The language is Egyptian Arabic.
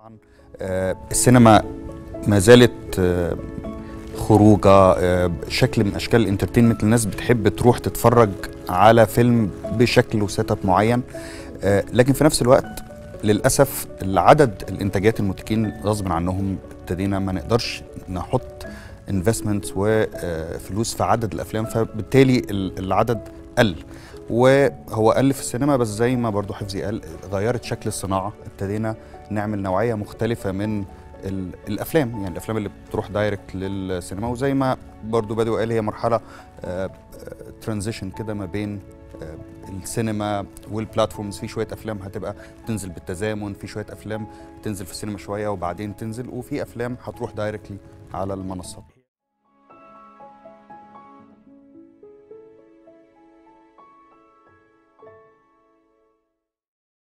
طبعا آه، السينما ما زالت آه، خروجه آه، شكل من اشكال الانترتينمنت الناس بتحب تروح تتفرج على فيلم بشكل وسيت اب معين آه، لكن في نفس الوقت للاسف العدد الانتاجات المنتجين غصب عنهم ابتدينا ما نقدرش نحط انفستمنت وفلوس في عدد الافلام فبالتالي ال- العدد قل وهو قل في السينما بس زي ما برضو حفظي قال غيرت شكل الصناعه ابتدينا نعمل نوعيه مختلفه من ال- الافلام يعني الافلام اللي بتروح دايركت للسينما وزي ما برضو بدو قال هي مرحله ترانزيشن كده ما بين آه، السينما والبلاتفورمز في شويه افلام هتبقى تنزل بالتزامن في شويه افلام تنزل في السينما شويه وبعدين تنزل وفي افلام هتروح دايركتلي على المنصات